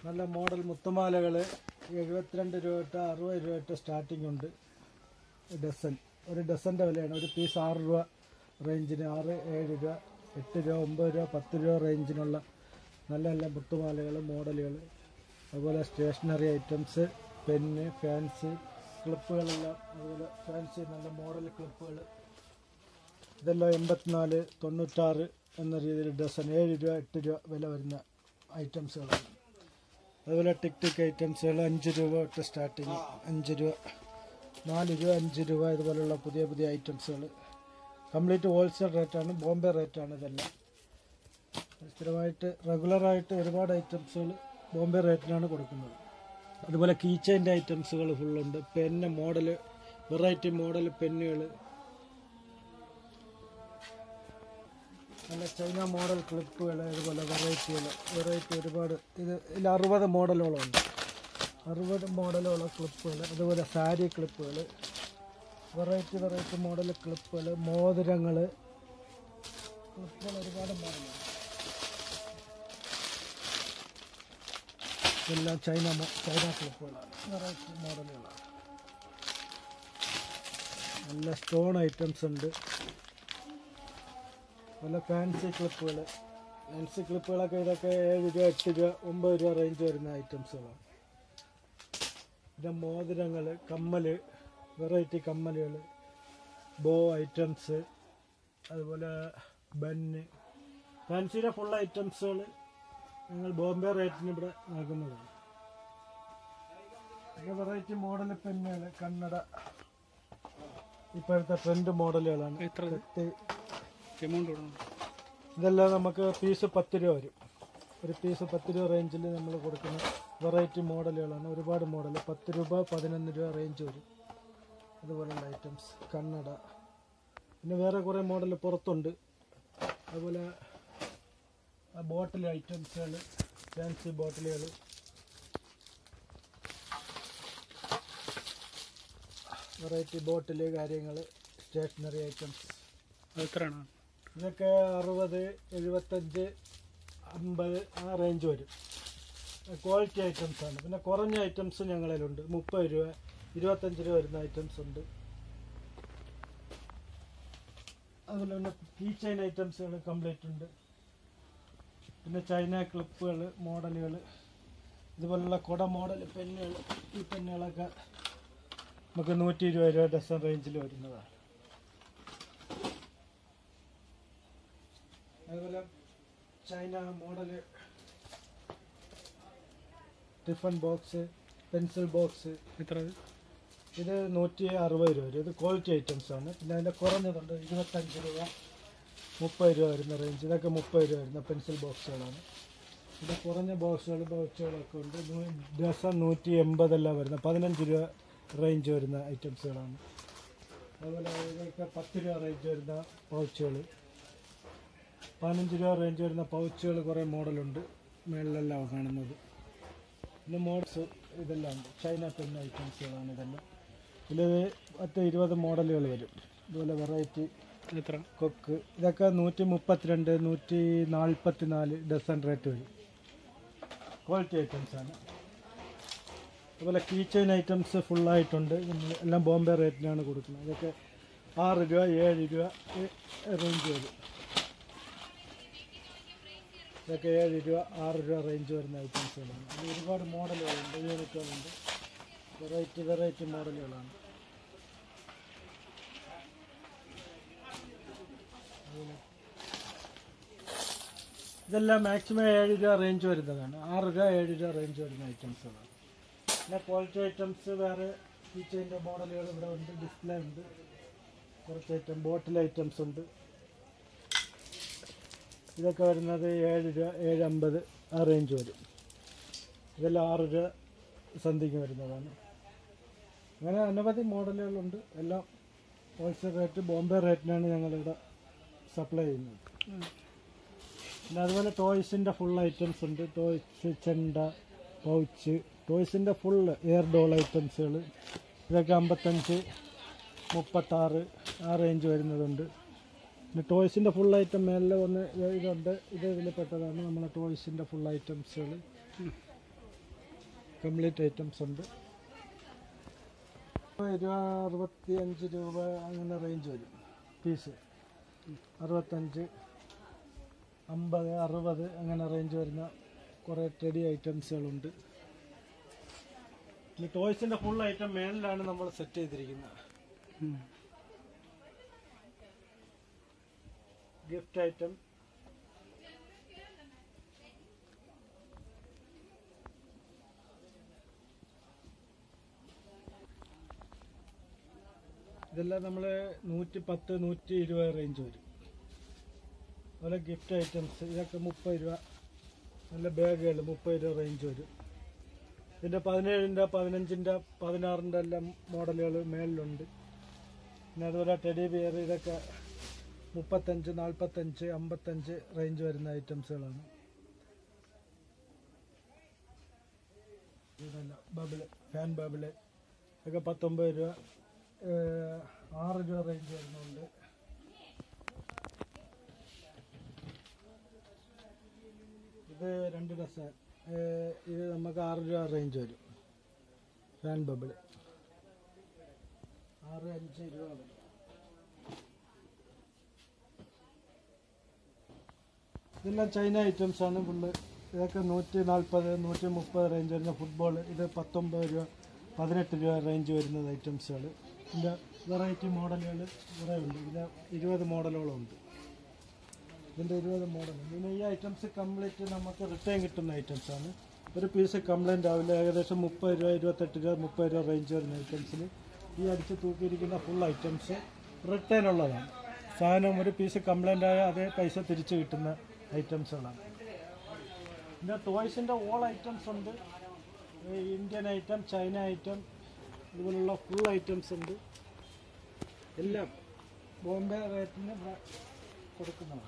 നല്ല മോഡൽ മുത്തുമാലകൾ എഴുപത്തിരണ്ട് രൂപ തൊട്ട് അറുപത് രൂപ തൊട്ട് സ്റ്റാർട്ടിംഗ് ഉണ്ട് ഡസൻ ഒരു ഡസൻ്റെ വിലയാണ് ഒരു പീസ് ആറ് രൂപ റേഞ്ചിന് ആറ് ഏഴ് രൂപ എട്ട് രൂപ ഒമ്പത് രൂപ പത്ത് രൂപ റേഞ്ചിനുള്ള നല്ല നല്ല മുത്തുമാലകൾ മോഡലുകൾ അതുപോലെ സ്റ്റേഷനറി ഐറ്റംസ് പെന്ന് ഫാൻസി ക്ലിപ്പുകളെല്ലാം അതുപോലെ ഫാൻസി നല്ല മോഡൽ ക്ലിപ്പുകൾ ഇതെല്ലാം എൺപത്തിനാല് തൊണ്ണൂറ്റാറ് എന്ന രീതിയിൽ ഡസൻ ഏഴ് രൂപ എട്ട് രൂപ വില വരുന്ന ഐറ്റംസുകളാണ് അതുപോലെ ടിക് ടിക് ഐറ്റംസുകൾ അഞ്ച് രൂപ തൊട്ട് സ്റ്റാർട്ടിങ് അഞ്ച് രൂപ നാല് രൂപ അഞ്ച് രൂപ ഇതുപോലുള്ള പുതിയ പുതിയ ഐറ്റംസുകൾ കംപ്ലീറ്റ് ഹോൾസെയിൽ റേറ്റാണ് ബോംബെ റേറ്റാണ് ഇതെല്ലാം സ്ഥിരമായിട്ട് റെഗുലറായിട്ട് ഒരുപാട് ഐറ്റംസുകൾ ബോംബെ റേറ്റിനാണ് കൊടുക്കുന്നത് അതുപോലെ കീച്ചൈൻ്റെ ഐറ്റംസുകൾ ഫുള്ളുണ്ട് പെന്ന് മോഡൽ വെറൈറ്റി മോഡൽ പെന്നുകൾ നല്ല ചൈന മോഡൽ ക്ലിപ്പുകൾ അതുപോലെ വെറൈറ്റികൾ വെറൈറ്റി ഒരുപാട് ഇത് ഇതിൽ അറുപത് മോഡലുകളും ഉണ്ട് അറുപത് മോഡലുള്ള ക്ലിപ്പുകൾ അതുപോലെ സാരി ക്ലിപ്പുകൾ വെറൈറ്റി വെറൈറ്റി മോഡൽ ക്ലിപ്പുകൾ മോതിരങ്ങൾ ക്ലിപ്പുകൾ ഒരുപാട് മോഡലുണ്ട് ഇതെല്ലാം ചൈന മോ- ചൈന ക്ലിപ്പുകളാണ് വെറൈറ്റി മോഡലുകളാണ് നല്ല സ്റ്റോൺ ഐറ്റംസ് ഉണ്ട് നല്ല ഫാൻസി ക്ലിപ്പുകൾ ഫാൻസി ക്ലിപ്പുകളൊക്കെ ഇതൊക്കെ ഏഴ് രൂപ എട്ട് രൂപ ഒമ്പത് രൂപ റേഞ്ച് വരുന്ന ഐറ്റംസുകളാണ് പിന്നെ മോതിരങ്ങൾ കമ്മൽ വെറൈറ്റി കമ്മലുകൾ ബോ ഐറ്റംസ് അതുപോലെ ബന്ന് ഫാൻസിയുടെ ഫുൾ ഐറ്റംസുകൾ ഞങ്ങൾ ബോംബെ റേറ്റിന് ഇവിടെ നൽകുന്നതാണ് പിന്നെ വെറൈറ്റി മോഡൽ പെന്നുകൾ കന്നഡ ഇപ്പോഴത്തെ ട്രെൻഡ് മോഡലുകളാണ് എത്ര കത്തി എമൗണ്ട് കൊടുക്കണം ഇതെല്ലാം നമുക്ക് പീസ് പത്ത് രൂപ വരും ഒരു പീസ് പത്ത് രൂപ റേഞ്ചിൽ നമ്മൾ കൊടുക്കുന്ന വെറൈറ്റി മോഡലുകളാണ് ഒരുപാട് മോഡൽ പത്ത് രൂപ പതിനൊന്ന് രൂപ റേഞ്ച് വരും അതുപോലുള്ള ഐറ്റംസ് കണ്ണട പിന്നെ വേറെ കുറേ മോഡൽ പുറത്തുണ്ട് അതുപോലെ ബോട്ടിൽ ഐറ്റംസുകൾ ഫാൻസി ബോട്ടിലുകൾ വെറൈറ്റി ബോട്ടിൽ കാര്യങ്ങൾ സ്റ്റേഷനറി ഐറ്റംസ് അത് എത്രയാണ് ഇതൊക്കെ അറുപത് എഴുപത്തഞ്ച് അമ്പത് ആ റേഞ്ച് വരും ക്വാളിറ്റി ഐറ്റംസ് ആണ് പിന്നെ കുറഞ്ഞ ഐറ്റംസ് ഞങ്ങളിലുണ്ട് മുപ്പത് രൂപ ഇരുപത്തഞ്ച് രൂപ വരുന്ന ഐറ്റംസ് ഉണ്ട് അതുപോലെ തന്നെ കീ ചെയിൻ ഐറ്റംസുകൾ കംപ്ലീറ്റ് ഉണ്ട് പിന്നെ ചൈന ക്ലിപ്പുകൾ മോഡലുകൾ ഇതുപോലുള്ള കുട മോഡൽ പെന്നുകൾ ഈ പെന്നുകളൊക്കെ നമുക്ക് നൂറ്റി ഇരുപത് രൂപ ഡസൺ റേഞ്ചിൽ വരുന്നതാണ് അതുപോലെ China model tiffin box pencil box എത്ര അത്? ഇത് നൂറ്റി അറുപത് രൂപ വരും ഇത് ക്വാളിറ്റി ഐറ്റംസ് ആണ് പിന്നെ അതിൻ്റെ കുറഞ്ഞതുണ്ട് ഇരുപത്തഞ്ച് രൂപ മുപ്പത് രൂപ വരുന്ന റേഞ്ച് ഇതൊക്കെ മുപ്പത് രൂപ വരുന്ന പെൻസിൽ ബോക്സുകളാണ് പിന്നെ കുറഞ്ഞ ബോക്സുകൾ ബോക്സുകളൊക്കെ ഉണ്ട് നൂ- ഡസൺ നൂറ്റി എൺപതെല്ലാം വരുന്ന പതിനഞ്ച് രൂപ റേഞ്ച് വരുന്ന ഐറ്റംസുകളാണ് അതുപോലെ ഇതൊക്കെ പത്ത് രൂപ റേഞ്ച് വരുന്ന പൗച്ചുകൾ പതിനഞ്ച് രൂപ റേഞ്ച് വരുന്ന പൗച്ചുകൾ കുറേ മോഡലുണ്ട് മേളിലെല്ലാം കാണുന്നത് പിന്നെ മോഡൽസ് ഇതെല്ലാം ഉണ്ട് ചൈന പെൻ ഐറ്റംസുകളാണ് ഇതെല്ലാം ഇതിൽ പത്ത് ഇരുപത് മോഡലുകൾ വരും ഇതുപോലെ വെറൈറ്റി എത്ര കൊക്ക് ഇതൊക്കെ നൂറ്റി മുപ്പത്തിരണ്ട് നൂറ്റി നാൽപ്പത്തി നാല് ഡസൺ റേറ്റ് വരും ക്വാളിറ്റി ഐറ്റംസ് ആണ് അതുപോലെ കീ ചെയിൻ ഐറ്റംസ് ഫുള്ളായിട്ടുണ്ട് നമ്മൾ എല്ലാം ബോംബെ റേറ്റിനാണ് കൊടുക്കുന്നത് ഇതൊക്കെ ആറ് രൂപ ഏഴ് രൂപ റേഞ്ച് വരും ഇതൊക്കെ ഏഴ് രൂപ ആറ് രൂപ റേഞ്ച് വരുന്ന ഐറ്റംസുകളാണ് ഇത് ഒരുപാട് മോഡലുകളുണ്ട് യൂണിറ്റുകളുണ്ട് വെറൈറ്റി വെറൈറ്റി മോഡലുകളാണ് ഇതെല്ലാം മാക്സിമം ഏഴ് രൂപ റേഞ്ച് വരുന്നതാണ് ആറ് രൂപ ഏഴ് രൂപ റേഞ്ച് വരുന്ന ഐറ്റംസുകളാണ് പിന്നെ ക്വാളിറ്റി ഐറ്റംസ് വേറെ കീച്ചൈൻ്റെ മോഡലുകൾ ഇവിടെ ഉണ്ട് ഡിസ്പ്ലേ ഉണ്ട് കുറച്ച് ഐറ്റം ബോട്ടിൽ ഐറ്റംസ് ഉണ്ട് ഇതൊക്കെ വരുന്നത് ഏഴ് രൂപ ഏഴ് അമ്പത് ആ റേഞ്ച് വരും ഇതെല്ലാം ആറ് രൂപ സന്ധിക്ക് വരുന്നതാണ് അങ്ങനെ അനവധി മോഡലുകളുണ്ട് എല്ലാം ഹോൾസെയിൽ റേറ്റ് ബോംബെ റേറ്റിനാണ് ഞങ്ങളിവിടെ സപ്ലൈ ചെയ്യുന്നത് പിന്നെ അതുപോലെ ടോയ്സിൻ്റെ ഫുൾ ഐറ്റംസ് ഉണ്ട് ടോയ്സ് ചെണ്ട പൗച്ച് ടോയ്സിൻ്റെ ഫുൾ എയർ ഡോൾ ഐറ്റംസുകൾ ഇതൊക്കെ അമ്പത്തഞ്ച് മുപ്പത്താറ് ആ റേഞ്ച് വരുന്നതുണ്ട് പിന്നെ ടോയ്സിൻ്റെ ഫുൾ ഐറ്റം മേലെ ഒന്ന് ഇതുണ്ട് ഇത് ഇതിൽ പെട്ടതാണ് നമ്മളെ ടോയ്സിൻ്റെ ഫുൾ ഐറ്റംസുകൾ കംപ്ലീറ്റ് ഐറ്റംസ് ഉണ്ട് ഇരുപത് അറുപത്തി അഞ്ച് രൂപ അങ്ങനെ റേഞ്ച് വരും പീസ് അറുപത്തഞ്ച് അമ്പത് അറുപത് അങ്ങനെ റേഞ്ച് വരുന്ന കുറേ ടെഡി ഐറ്റംസുകളുണ്ട് ഈ ടോയ്സിൻ്റെ ഫുൾ ഐറ്റം മേളിലാണ് നമ്മൾ സെറ്റ് ചെയ്തിരിക്കുന്നത് ഉം. ഗിഫ്റ്റ് ഐറ്റം ഇതെല്ലാം നമ്മൾ നൂറ്റി പത്ത് നൂറ്റി ഇരുപത് റേഞ്ച് വരും അതുപോലെ ഗിഫ്റ്റ് ഐറ്റംസ് ഇതൊക്കെ മുപ്പത് രൂപ നല്ല ബാഗുകൾ മുപ്പത് രൂപ റേഞ്ച് വരും ഇതിൻ്റെ പതിനേഴിൻ്റെ പതിനഞ്ചിൻ്റെ പതിനാറിൻ്റെ എല്ലാം മോഡലുകൾ മേളിലുണ്ട് പിന്നെ അതുപോലെ ടെഡി ബിയർ ഇതൊക്കെ മുപ്പത്തഞ്ച് നാൽപ്പത്തഞ്ച് അമ്പത്തഞ്ച് റേഞ്ച് വരുന്ന ഐറ്റംസുകളാണ് ഇതല്ല ബബിള് ഫാൻ ബബിള് ഇതൊക്കെ പത്തൊമ്പത് രൂപ ഏഹ് ആറ് രൂപ റേഞ്ച് വരുന്നുണ്ട് ഇത് രണ്ട് ഡസൻ ഏഹ് ഇത് നമുക്ക് ആറ് രൂപ റേഞ്ച് വരും ഫാൻ ബബിള് ആറ് അഞ്ച് രൂപ വരും ഇതെല്ലാം ചൈന ഐറ്റംസ് ആണ് ഫുള്ള് ഇതൊക്കെ നൂറ്റി നാൽപ്പത് നൂറ്റി മുപ്പത് റേഞ്ച് വരുന്ന ഫുട്ബോൾ ഇത് പത്തൊമ്പത് രൂപ പതിനെട്ട് രൂപ റേഞ്ച് വരുന്ന ഐറ്റംസുകൾ ഇതിൻ്റെ വെറൈറ്റി മോഡലുകൾ കുറേ ഉണ്ട് ഇതിൻ്റെ ഇരുപത് മോഡലുകളും ഉണ്ട് ഇതിൻ്റെ ഇരുപത് മോഡൽ പിന്നെ ഈ ഐറ്റംസ് കംപ്ലീറ്റ് നമുക്ക് റിട്ടേൺ കിട്ടുന്ന ഐറ്റംസ് ആണ് ഒരു പീസ് കംപ്ലൈൻ്റ് ആവില്ല ഏകദേശം മുപ്പത് രൂപ ഇരുപത്തെട്ട് രൂപ മുപ്പത് രൂപ റേഞ്ച് വരുന്ന ഐറ്റംസിൽ ഈ അടിച്ച് തൂക്കിയിരിക്കുന്ന ഫുൾ ഐറ്റംസ് റിട്ടേൺ ഉള്ളതാണ് സാധനം ഒരു പീസ് കംപ്ലൈൻ്റ് ആയ അതേ പൈസ തിരിച്ച് കിട്ടുന്ന ഐറ്റംസുകളാണ് പിന്നെ ടോയ്സിൻ്റെ ഓൾ ഐറ്റംസ് ഉണ്ട് ഈ ഇന്ത്യൻ ഐറ്റം ചൈന ഐറ്റം ഇതുപോലുള്ള ഫുൾ ഐറ്റംസ് ഉണ്ട് എല്ലാം ബോംബെ റേറ്റിന് ഇവിടെ കൊടുക്കുന്നതാണ്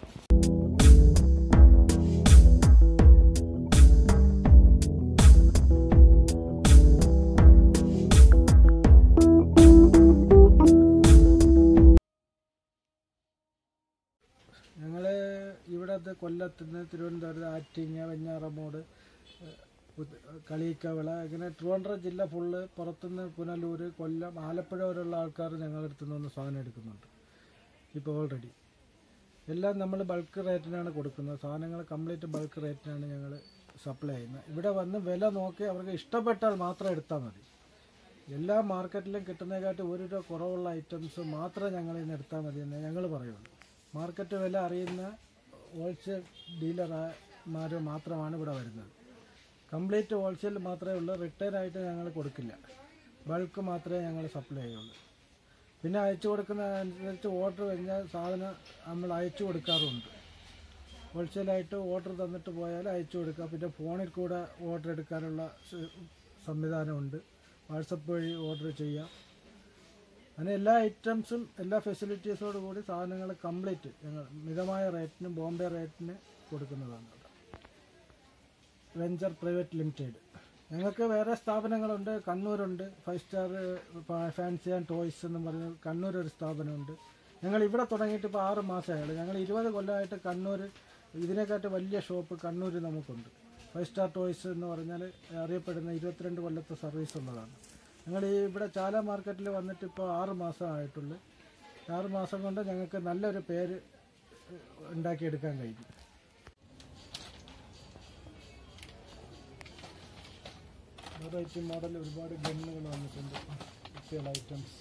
ഞങ്ങൾ ഇവിടത്തെ കൊല്ലത്തുനിന്ന് തിരുവനന്തപുരം ആറ്റിങ്ങ വെഞ്ഞാറമൂട് കളിയിക്കവിള ഇങ്ങനെ ട്രിവാൻഡ്രം ജില്ല ഫുള്ള് പുറത്തുനിന്ന് പുനലൂർ കൊല്ലം ആലപ്പുഴ വരെയുള്ള ആൾക്കാർ ഞങ്ങളുടെ അടുത്ത് നിന്ന് വന്ന് സാധനം എടുക്കുന്നുണ്ട് ഇപ്പോൾ ഓൾറെഡി എല്ലാം നമ്മൾ ബൾക്ക് റേറ്റിനാണ് കൊടുക്കുന്നത് സാധനങ്ങൾ കംപ്ലീറ്റ് ബൾക്ക് റേറ്റിനാണ് ഞങ്ങൾ സപ്ലൈ ചെയ്യുന്നത് ഇവിടെ വന്ന് വില നോക്കി അവർക്ക് ഇഷ്ടപ്പെട്ടാൽ മാത്രം എടുത്താൽ മതി എല്ലാ മാർക്കറ്റിലും കിട്ടുന്നതിനെക്കാട്ടി ഒരു രൂപ കുറവുള്ള ഐറ്റംസ് മാത്രം ഞങ്ങൾ ഇന്ന് എടുത്താൽ മതി എന്ന് ഞങ്ങൾ പറയുള്ളൂ മാർക്കറ്റ് വില അറിയുന്ന ഹോൾസെയിൽ ഡീലർമാർ മാത്രമാണ് ഇവിടെ വരുന്നത് കംപ്ലീറ്റ് ഹോൾസെയിൽ മാത്രമേ ഉള്ളൂ റിട്ടേൺ ആയിട്ട് ഞങ്ങൾ കൊടുക്കില്ല ബൾക്ക് മാത്രമേ ഞങ്ങൾ സപ്ലൈ ചെയ്യുള്ളൂ പിന്നെ അയച്ചു കൊടുക്കുന്ന അനുസരിച്ച് ഓർഡർ കഴിഞ്ഞാൽ സാധനം നമ്മൾ അയച്ചു കൊടുക്കാറുണ്ട് ഹോൾസെയിലായിട്ട് ഓർഡർ തന്നിട്ട് പോയാൽ അയച്ചു കൊടുക്കുക പിന്നെ ഫോണിൽ കൂടെ ഓർഡർ എടുക്കാനുള്ള സ- സംവിധാനമുണ്ട് വാട്സപ്പ് വഴി ഓർഡർ ചെയ്യാം അങ്ങനെ എല്ലാ ഐറ്റംസും എല്ലാ ഫെസിലിറ്റീസോട് കൂടി സാധനങ്ങൾ കംപ്ലീറ്റ് ഞങ്ങൾ മിതമായ റേറ്റിന് ബോംബെ റേറ്റിന് കൊടുക്കുന്നതാണ് ഇവിടെ. വെഞ്ചർ പ്രൈവറ്റ് ലിമിറ്റഡ് ഞങ്ങൾക്ക് വേറെ സ്ഥാപനങ്ങളുണ്ട് കണ്ണൂരുണ്ട് five star fancy and toys എന്ന് പറഞ്ഞ കണ്ണൂർ ഒരു സ്ഥാപനമുണ്ട് ഞങ്ങൾ ഇവിടെ തുടങ്ങിയിട്ട് ഇപ്പോൾ ആറ് മാസമായുള്ളൂ ഞങ്ങൾ ഇരുപത് കൊല്ലമായിട്ട് കണ്ണൂർ ഇതിനെക്കാട്ട് വലിയ ഷോപ്പ് കണ്ണൂർ നമുക്കുണ്ട് ഫൈവ് സ്റ്റാർ ടോയ്സ് എന്ന് പറഞ്ഞാൽ അറിയപ്പെടുന്ന ഇരുപത്തിരണ്ട് കൊല്ലത്തെ സർവീസ് ഉള്ളതാണ് ഞങ്ങൾ ഈ ഇവിടെ ചാല മാർക്കറ്റിൽ വന്നിട്ട് ഇപ്പോൾ ആറ് മാസമായിട്ടുള്ളൂ ആറ് മാസം കൊണ്ട് ഞങ്ങൾക്ക് നല്ലൊരു പേര് ഉണ്ടാക്കിയെടുക്കാൻ കഴിഞ്ഞു വെറൈറ്റി മോഡൽ ഒരുപാട് ഗണ്ണുകൾ വന്നിട്ടുണ്ട് കുട്ടികൾ ഐറ്റംസ്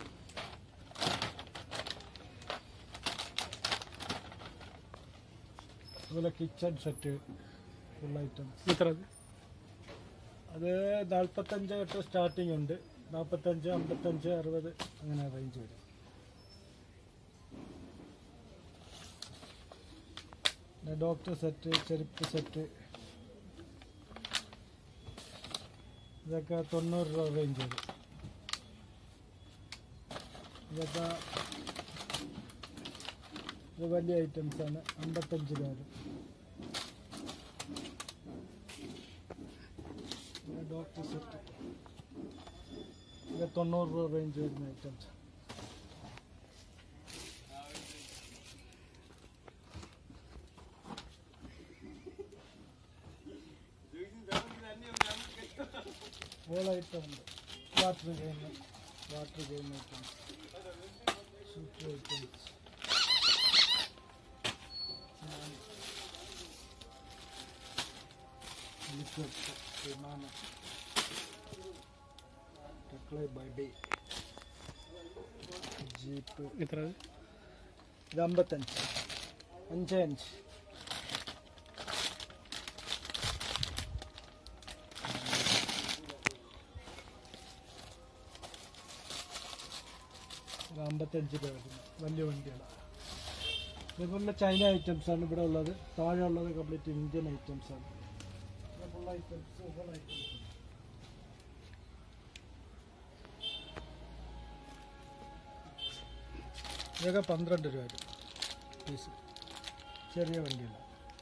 അതുപോലെ കിച്ചൺ സെറ്റ് ഫുൾ ഐറ്റംസ് എത്ര അത് അത് നാൽപ്പത്തഞ്ച് തൊട്ട് സ്റ്റാർട്ടിംഗ് ഉണ്ട് നാൽപ്പത്തഞ്ച് അമ്പത്തഞ്ച് അറുപത് അങ്ങനെ റേഞ്ച് വരും പിന്നെ ഡോക്ടർ സെറ്റ് ചെരുപ്പ് സെറ്റ് ഇതൊക്കെ തൊണ്ണൂറ് രൂപ റേഞ്ച് വരും ഇതൊക്കെ ഇത് വലിയ ഐറ്റംസ് ആണ് അമ്പത്തഞ്ച് രൂപ വരും പിന്നെ ഡോക്ടർ സെറ്റ് ഇത് തൊണ്ണൂറ് രൂപ റേഞ്ച് വരുന്ന ഐറ്റംസ് ഓൾ ഐറ്റം ഉണ്ട് water game water game items super items helicopter വിമാനം ടെക്ലൈ ബൈബി ജീപ്പ് എത്ര അത് ഇത് അമ്പത്തഞ്ച് അഞ്ച് അഞ്ച് ഇത് അമ്പത്തഞ്ച് രൂപ വരുന്ന വലിയ വണ്ടികളാണ് ഇതുപോലുള്ള ചൈന ഐറ്റംസ് ആണ് ഇവിടെ ഉള്ളത് താഴെ ഉള്ളത് കംപ്ലീറ്റ് ഇന്ത്യൻ ഐറ്റംസ് ആണ് ഫുൾ ഐറ്റംസ് ഫുൾ ഐറ്റംസ് ഇതൊക്കെ പന്ത്രണ്ട് രൂപ വരും പീസ് ചെറിയ വണ്ടികളാണ്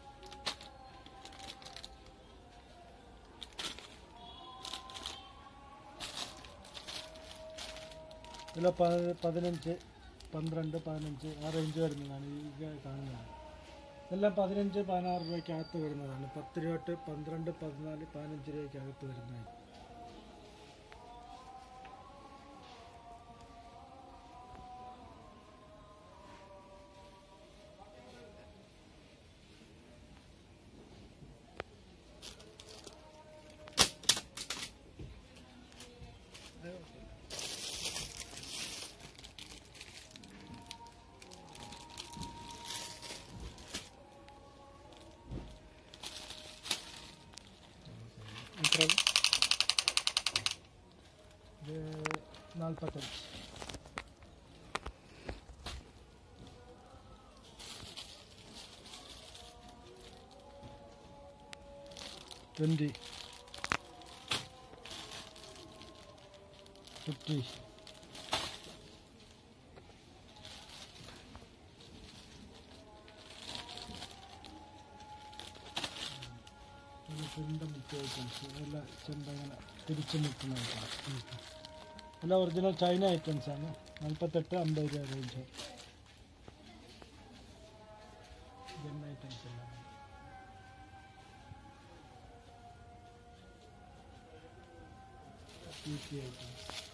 ഇതിൽ പതിനഞ്ച് പന്ത്രണ്ട് പതിനഞ്ച് ആ റേഞ്ച് വരുന്നതാണ് ഈ കാണുന്നത് ഇതെല്ലാം പതിനഞ്ച് പതിനാറ് രൂപയ്ക്കകത്ത് വരുന്നതാണ് പത്ത് രൂപ തൊട്ട് പന്ത്രണ്ട് പതിനാല് പതിനഞ്ച് രൂപയ്ക്കകത്ത് വരുന്നതാണ് എത്ര അത് ഇത് നാൽപ്പത്തഞ്ച് ട്വൻറ്റി ഫിഫ്റ്റി ചെണ്ട മുക്കിയ ഐറ്റംസ് എല്ലാം ചെണ്ട ഇങ്ങനെ തിരിച്ചു നിൽക്കുന്ന ഐറ്റംസ് എല്ലാം ഒറിജിനൽ ചൈന ഐറ്റംസ് ആണ് നാൽപ്പത്തെട്ട് അമ്പത് രൂപ റേഞ്ച് ഗൺ ഐറ്റംസ് എല്ലാം ഐറ്റംസ്